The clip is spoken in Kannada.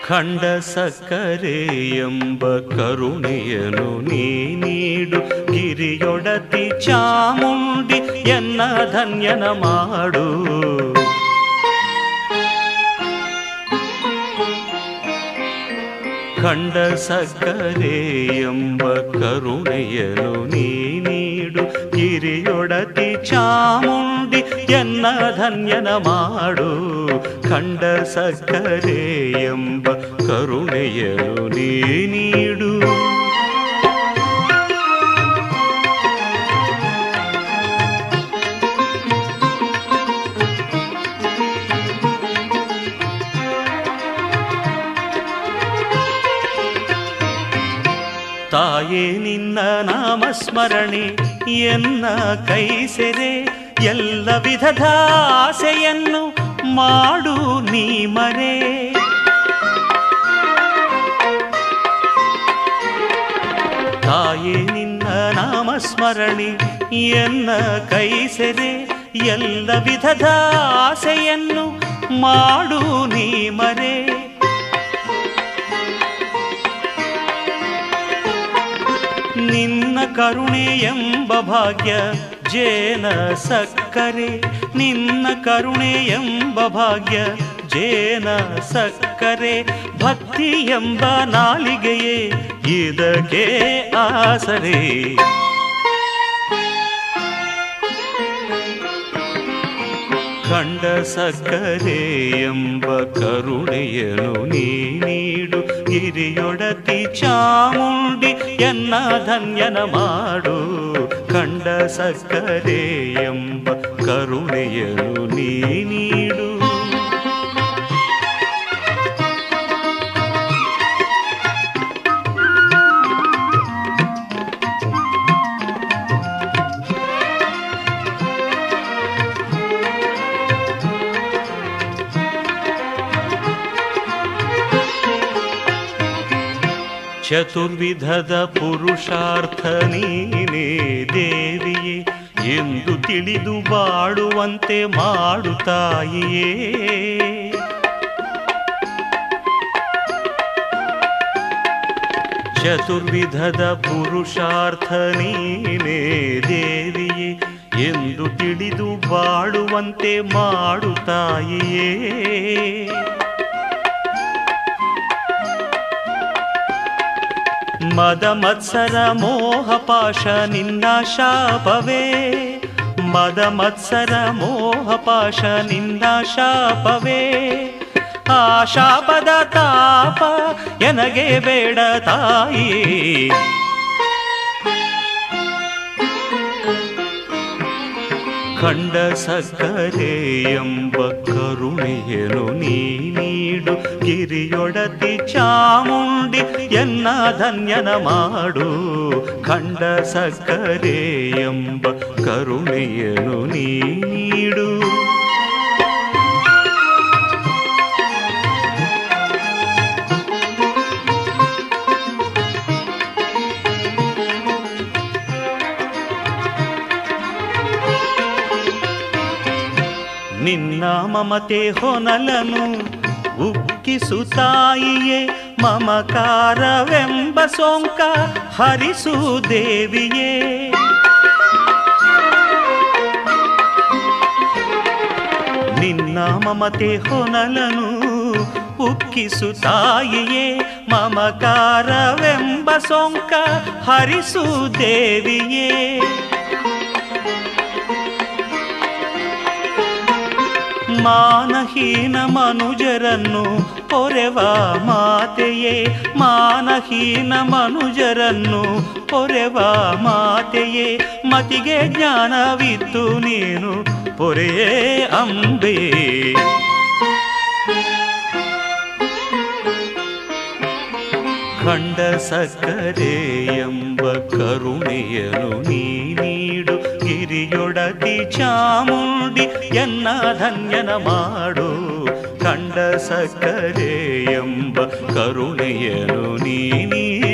ಖಂಡ ಸಕ್ಕರೆ ಎಂಬ ಕರುಣೆಯನು ನೀ ನೀಡು ಗಿರಿಯೊಡತಿ ಚಾಮುಂಡಿ ಎನ್ನ ಧನ್ಯನ ಮಾಡು ಖಂಡ ಸಕ್ಕರೆ ಎಂಬ ಕರುಣೆಯನು ನೀ ನೀಡು ಗಿರಿಯೊಡತಿ ಚಾಮುಂಡಿ ಎನ್ನ ಧನ್ಯನ ಮಾಡು ಖಂಡ ಸಕ್ಕರೆ ಎಂಬ ಕರುಣೆಯನು ನೀ ನೀಡು ತಾಯೇ ನಿನ್ನ ನಾಮಸ್ಮರಣೆ ಎನ್ನ ಕೈ ಸೆರೆ ಎಲ್ಲ ವಿಧದ ಆಸೆಯನ್ನು ಮಾಡು ನೀ ಮರೆ ತಾಯೇ ನಿನ್ನ ನಾಮಸ್ಮರಣೆ ಎನ್ನ ಕೈ ಸೆರೆ ಎಲ್ಲ ವಿಧದ ಆಸೆಯನ್ನು ಮಾಡು ನೀ ಮರೆ ನಿನ್ನ ಕರುಣೆ ಎಂಬ ಭಾಗ್ಯ ಜೇನ ಸಕ್ಕರೆ ನಿನ್ನ ಕರುಣೆ ಎಂಬ ಭಾಗ್ಯ ಜೇನ ಸಕ್ಕರೆ ಭಕ್ತಿ ಎಂಬ ನಾಲಿಗೆಯೇ ಇದಕ್ಕೆ ಆಸರೆ ಖಂಡ ಸಕ್ಕರೆ ಎಂಬ ಕರುಣೆಯನು ನೀ ನೀಡು ಗಿರಿಯೊಡತಿ ಚಾಮುಂಡಿ ಎನ್ನ ಧನ್ಯನ ಮಾಡು ಖಂಡ ಸಕ್ಕರೆ ಎಂಬ ಕರುಣೆಯನು ನೀ ನೀಡು ಚತುರ್ವಿಧದ ಪುರುಷಾರ್ಥ ನೀನೇ ದೇವಿಯೇ ಎಂದು ತಿಳಿದು ಬಾಡುವಂತೆ ಮಾಡು ತಾಯಿಯೇ ಚತುರ್ವಿಧದ ಪುರುಷಾರ್ಥ ನೀನೇ ದೇವಿಯೇ ಎಂದು ತಿಳಿದು ಬಾಡುವಂತೆ ಮಾಡು ತಾಯಿಯೇ ಮದ ಮತ್ಸರ ಮೋಹ ಪಾಶ ನಿನ್ನ ಶಾಪವೇ ಮದ ಮತ್ಸರ ಮೋಹ ಪಾಶ ನಿನ್ನ ಶಾಪವೇ ಆ ಶಾಪದ ತಾಪ ಎನಗೆ ಬೇಡ ತಾಯಿ ಖಂಡ ಸಕ್ಕರೆ ಎಂಬ ಕರುಣೆಯನು ನೀ ನೀಡು ಗಿರಿಯೊಡತಿ ಚಾಮುಂಡಿ ಎನ್ನ ಧನ್ಯನ ಮಾಡು ಖಂಡ ಸಕ್ಕರೆ ಎಂಬ ಕರುಣೆಯನು ನೀ ನೀಡು ನಿನ್ನ ಮಮತೆ ಹೊನಲನು ಉಕ್ಕಿಸು ತಾಯಿಯೇ ಮಮಕಾರವೆಂಬ ಸೋಂಕ ಹರಿಸು ದೇವಿಯೇ ನಿನ್ನ ಮಮತೆ ಹೊನಲನು ಉಕ್ಕಿಸು ತಾಯಿಯೇ ಮಮಕಾರವೆಂಬ ಸೋಂಕ ಹರಿಸು ದೇವಿಯೇ ಮಾನಹೀನ ಮನುಜರನ್ನು ಪೊರೆವ ಮಾತೆಯೇ ಮಾನಹೀನ ಮನುಜರನ್ನು ಪೊರೆವ ಮಾತೆಯೇ ಮತಿಗೆ ಜ್ಞಾನವಿತ್ತು ನೀನು ಪೊರೆಯೇ ಅಂಬೆ ಖಂಡ ಸಕ್ಕರೆ ಎಂಬ ಕರುಣೆಯನು ನೀ ನೀಡು ಗಿರಿಯೊಡತಿ ಚಾಮುಂಡಿ ಎನ್ನ ಧನ್ಯನ ಮಾಡು ಖಂಡ ಸಕ್ಕರೆ ಎಂಬ ಕರುಣೆಯನು ನೀ ನೀಡು